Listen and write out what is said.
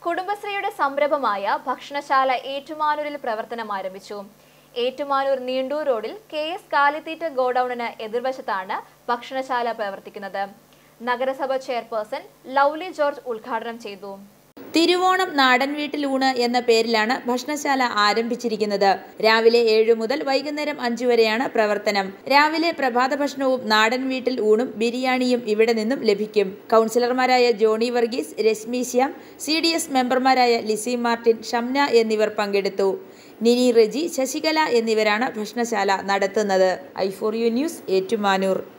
കുടുംബശ്രീയുടെ സംരംഭമായ ഭക്ഷണശാല ഏറ്റുമാനൂരിൽ പ്രവർത്തനം ആരംഭിച്ചു ഏറ്റുമാനൂർ നീണ്ടൂർ റോഡിൽ കെ എസ് കാലിത്തീറ്റ ഗോഡൌണിന് എതിർവശത്താണ് ഭക്ഷണശാല പ്രവർത്തിക്കുന്നത് നഗരസഭ ചെയർപേഴ്സൺ ലൗലി ജോർജ് ഉദ്ഘാടനം ചെയ്തു തിരുവോണം നാടൻ വീട്ടിലൂണ് എന്ന പേരിലാണ് ഭക്ഷണശാല ആരംഭിച്ചിരിക്കുന്നത് രാവിലെ ഏഴു മുതൽ വൈകുന്നേരം അഞ്ചു വരെയാണ് പ്രവർത്തനം രാവിലെ പ്രഭാത ഭക്ഷണവും നാടൻ വീട്ടിൽ ഊണും ബിരിയാണിയും ഇവിടെ നിന്നും ലഭിക്കും കൗൺസിലർമാരായ Johny Varghese Reshmi Shyam C D S മെമ്പർമാരായ ലിസി മാർട്ടിൻ ഷംന എന്നിവർ പങ്കെടുത്തു നിനി റെജി ശശികല എന്നിവരാണ് ഭക്ഷണശാല നടത്തുന്നത് I four you news Ettumanoor